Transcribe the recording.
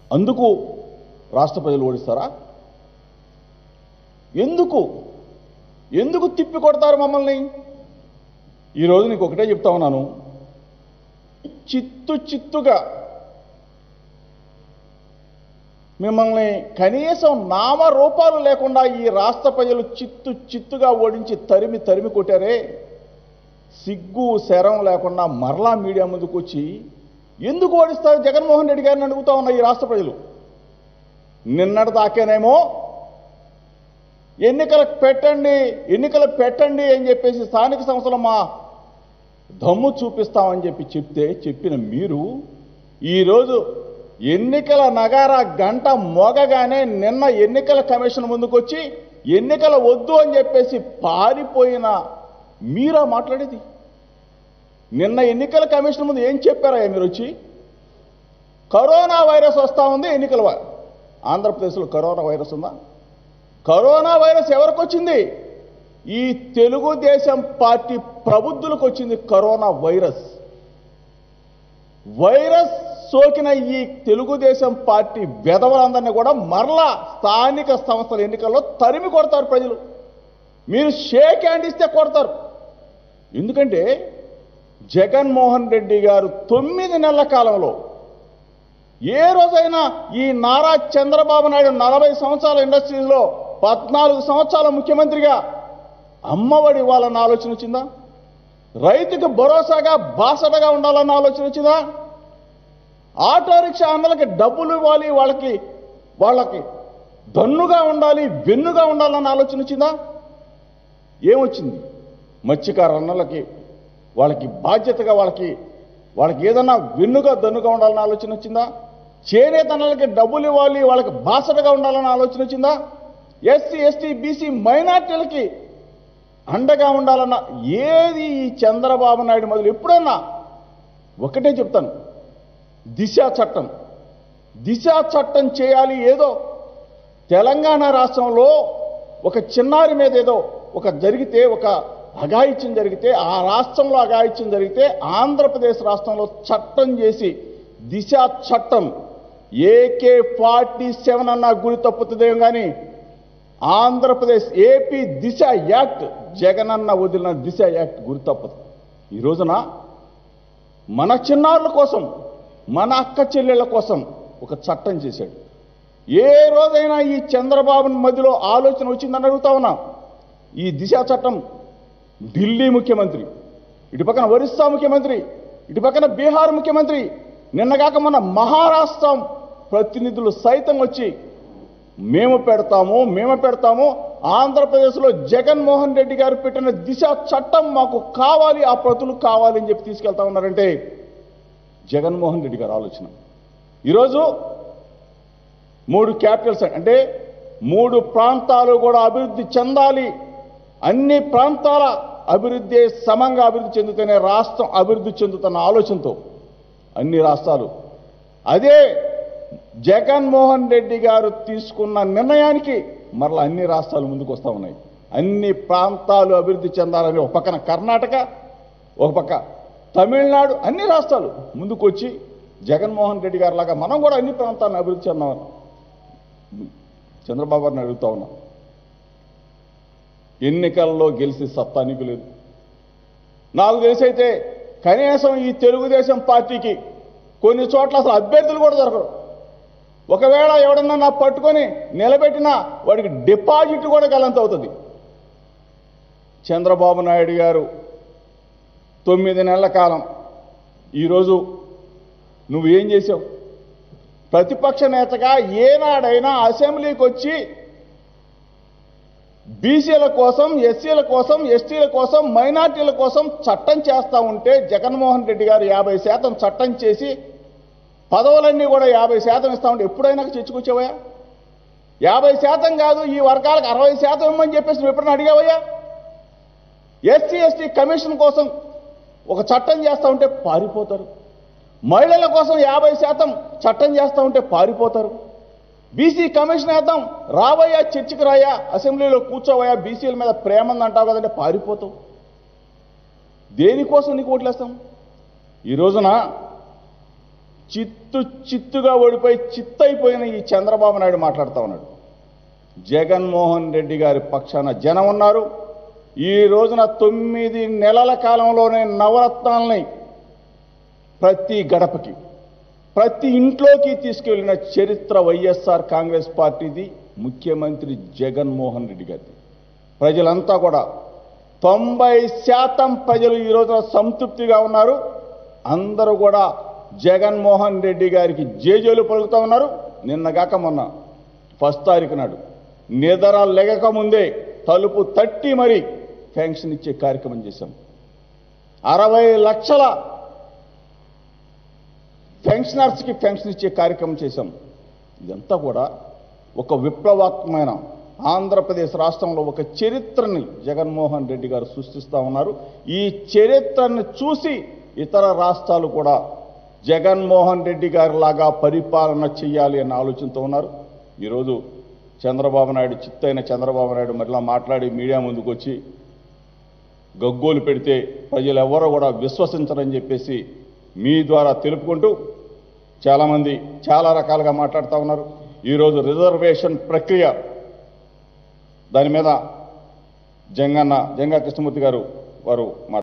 అందుకు రాష్ట్ర ప్రజలు ఓడిస్తారా ఎందుకు ఎందుకు తిప్పి కొడతారు మమ్మల్ని ఈరోజు నీకు ఒకటే చెప్తా ఉన్నాను చిత్తు చిత్తుగా మిమ్మల్ని కనీసం నామరూపాలు లేకుండా ఈ రాష్ట్ర ప్రజలు చిత్తు చిత్తుగా ఓడించి తరిమి తరిమి కొట్టారే సిగ్గు శరం లేకుండా మరలా మీడియా ముందుకు వచ్చి ఎందుకు ఓడిస్తారు జగన్మోహన్ రెడ్డి గారిని అడుగుతా ఉన్న ఈ రాష్ట్ర ప్రజలు నిన్నటి దాకేనేమో ఎన్నికలకు పెట్టండి ఎన్నికలు పెట్టండి అని చెప్పేసి స్థానిక సంస్థలు మా దమ్ము చూపిస్తామని చెప్పి చెప్తే చెప్పిన మీరు ఈరోజు ఎన్నికల నగార గంట మోగగానే నిన్న ఎన్నికల కమిషన్ ముందుకొచ్చి ఎన్నికల వద్దు అని చెప్పేసి పారిపోయిన మీరా మాట్లాడేది నిన్న ఎన్నికల కమిషన్ ముందు ఏం చెప్పారా మీరు వచ్చి కరోనా వైరస్ వస్తూ ఉంది ఎన్నికల వై- ఆంధ్రప్రదేశ్లో కరోనా వైరస్ ఉందా కరోనా వైరస్ ఎవరికి వచ్చింది ఈ తెలుగుదేశం పార్టీ ప్రబుద్ధులకు వచ్చింది కరోనా వైరస్ వైరస్ సోకిన ఈ తెలుగుదేశం పార్టీ వెధవలందరినీ కూడా మరలా స్థానిక సంస్థల ఎన్నికల్లో తరిమి కొడతారు ప్రజలు మీరు షేక్ హ్యాండ్ ఇస్తే కొడతారు ఎందుకంటే జగన్మోహన్ రెడ్డి గారు తొమ్మిది నెలల కాలంలో ఏ రోజైనా ఈ నారా చంద్రబాబు నాయుడు నలభై సంవత్సరాల ఇండస్ట్రీలో పద్నాలుగు సంవత్సరాల ముఖ్యమంత్రిగా అమ్మఒడి ఇవ్వాలన్న ఆలోచన వచ్చిందా రైతుకు భరోసాగా బాసటగా ఉండాలన్న ఆలోచన వచ్చిందా ఆటో రిక్షా అన్నలకి డబ్బులు ఇవ్వాలి వాళ్ళకి వాళ్ళకి దన్నుగా ఉండాలి వెన్నుగా ఉండాలన్న ఆలోచన వచ్చిందా ఏమొచ్చింది మత్స్యకార అన్నలకి వాళ్ళకి బాధ్యతగా వాళ్ళకి వాళ్ళకి ఏదన్నా వెన్నుగా దన్నుగా ఉండాలన్న ఆలోచన వచ్చిందా చేనేత అన్నలకి డబ్బులు ఇవ్వాలి వాళ్ళకి బాసటగా ఉండాలన్న ఆలోచన వచ్చిందా ఎస్సీ ఎస్టీ బీసీ మైనార్టీలకి అండగా ఉండాలన్న ఏది ఈ చంద్రబాబు నాయుడు మొదలు ఎప్పుడన్నా ఒకటే చెప్తాను దిశ చట్టం దిశ చట్టం చేయాలి ఏదో తెలంగాణ రాష్ట్రంలో ఒక చిన్నారి మీద ఏదో ఒక జరిగితే ఒక అఘాయిత్యం జరిగితే ఆ రాష్ట్రంలో అఘాయిత్యం జరిగితే ఆంధ్రప్రదేశ్ రాష్ట్రంలో చట్టం చేసి దిశ చట్టం ఏకే ఫార్టీ సెవెన్ అన్న గురి తప్పుతుందేమో కానీ ఆంధ్రప్రదేశ్ ఏపీ దిశ యాక్ట్ జగనన్న వదిలిన దిశ యాక్ట్ గురి తప్పదు ఈ రోజున మన చిన్నారుల కోసం మన అక్క చెల్లెళ్ళ కోసం ఒక చట్టం చేశాడు ఏ రోజైనా ఈ చంద్రబాబు మధ్యలో ఆలోచన వచ్చిందని అడుగుతా ఉన్నా ఈ దిశ చట్టం ఢిల్లీ ముఖ్యమంత్రి ఇటు పక్కన ఒరిస్సా ముఖ్యమంత్రి ఇటు పక్కన బీహార్ ముఖ్యమంత్రి నిన్నగాక మన మహారాష్ట్ర ప్రతినిధులు సైతం వచ్చి మేము పెడతాము మేము పెడతాము ఆంధ్రప్రదేశ్లో జగన్మోహన్ రెడ్డి గారు పెట్టిన దిశ చట్టం మాకు కావాలి ఆ ప్రతులు కావాలి అని చెప్పి తీసుకెళ్తా ఉన్నారంటే జగన్మోహన్ రెడ్డి గారు ఆలోచన ఈరోజు మూడు క్యాపిటల్స్ అంటే మూడు ప్రాంతాలు కూడా అభివృద్ధి చెందాలి అన్ని ప్రాంతాల అభివృద్ధి సమంగా అభివృద్ధి చెందుతూనే రాష్ట్రం అభివృద్ధి చెందుతున్న ఆలోచనతో అన్ని రాష్ట్రాలు అదే జగన్మోహన్ రెడ్డి గారు తీసుకున్న నిర్ణయానికి మరలా అన్ని రాష్ట్రాలు ముందుకు వస్తూ ఉన్నాయి అన్ని ప్రాంతాలు అభివృద్ధి చెందాలని ఒక పక్కన కర్ణాటక ఒక పక్క తమిళనాడు అన్ని రాష్ట్రాలు ముందుకు వచ్చి జగన్మోహన్ రెడ్డి గారి లాగా మనం కూడా అన్ని ప్రాంతాలను అభివృద్ధి చెందామని చంద్రబాబు గారిని అడుగుతా ఉన్నాం ఎన్నికల్లో గెలిచి సత్తా నీకు లేదు నాకు తెలిసైతే కనీసం ఈ తెలుగుదేశం పార్టీకి కొన్ని చోట్ల అసలు అభ్యర్థులు కూడా దొరకరు ఒకవేళ ఎవడన్నా నా పట్టుకొని నిలబెట్టినా వాడికి డిపాజిట్ కూడా గలంత అవుతుంది చంద్రబాబు నాయుడు గారు తొమ్మిది నెలల కాలం ఈరోజు నువ్వు ఏం చేసావు ప్రతిపక్ష నేతగా ఏనాడైనా అసెంబ్లీకి వచ్చి బీసీల కోసం ఎస్సీల కోసం ఎస్టీల కోసం మైనార్టీల కోసం చట్టం చేస్తా ఉంటే జగన్మోహన్ రెడ్డి గారు యాభై శాతం చట్టం చేసి పదవులన్నీ కూడా యాభై శాతం ఇస్తా ఉంటే ఎప్పుడైనా చర్చకొచ్చావయ్యా యాభై శాతం కాదు ఈ వర్గాలకు అరవై శాతం ఇమ్మని చెప్పేసి నువ్వు ఎప్పుడైనా అడిగావయ్యా ఎస్సీ ఎస్టీ కమిషన్ కోసం ఒక చట్టం చేస్తా ఉంటే పారిపోతారు మహిళల కోసం యాభై శాతం చట్టం చేస్తా ఉంటే పారిపోతారు బీసీ కమిషన్ వేద్దాం రావయ్యా చర్చికి రాయా అసెంబ్లీలో కూర్చోవయ్యా బీసీల మీద ప్రేమ ఉంది అంటావు కదంటే పారిపోతావు దేనికోసం నీకు ఓట్లేస్తాం ఈ రోజున చిత్తు చిత్తుగా ఓడిపోయి చిత్తైపోయిన ఈ చంద్రబాబు నాయుడు మాట్లాడుతూ ఉన్నాడు జగన్మోహన్ రెడ్డి గారి పక్షాన జనం ఉన్నారు ఈ రోజున తొమ్మిది నెలల కాలంలోనే నవరత్నాలని ప్రతి గడపకి ప్రతి ఇంట్లోకి తీసుకెళ్లిన చరిత్ర వైఎస్ఆర్ కాంగ్రెస్ పార్టీది ముఖ్యమంత్రి జగన్మోహన్ రెడ్డి గారిది ప్రజలంతా కూడా తొంభై శాతం ప్రజలు ఈ రోజున సంతృప్తిగా ఉన్నారు అందరూ కూడా జగన్మోహన్ రెడ్డి గారికి జేజేలు పలుకుతూ ఉన్నారు నిన్నగాక మొన్న ఫస్ట్ తారీఖు నాడు నిద్ర లెగక ముందే తలుపు తట్టి మరి పెన్షన్ ఇచ్చే కార్యక్రమం చేశాం అరవై లక్షల పెన్షనర్స్కి పెన్షన్ ఇచ్చే కార్యక్రమం చేశాం ఇదంతా కూడా ఒక విప్లవాత్మకమైన ఆంధ్రప్రదేశ్ రాష్ట్రంలో ఒక చరిత్రని జగన్మోహన్ రెడ్డి గారు సృష్టిస్తూ ఉన్నారు ఈ చరిత్రను చూసి ఇతర రాష్ట్రాలు కూడా జగన్మోహన్ రెడ్డి గారి లాగా పరిపాలన చేయాలి అన్న ఆలోచనతో ఉన్నారు ఈరోజు చంద్రబాబు నాయుడు చిత్తైన చంద్రబాబు నాయుడు మరలా మాట్లాడి మీడియా ముందుకు వచ్చి గగ్గోలు పెడితే ప్రజలు ఎవరో కూడా విశ్వసించరని చెప్పేసి మీ ద్వారా తెలుపుకుంటూ చాలామంది చాలా రకాలుగా మాట్లాడుతూ ఉన్నారు ఈరోజు రిజర్వేషన్ ప్రక్రియ దాని మీద జంగన్న జంగా కృష్ణమూర్తి గారు వారు మాట్లాడారు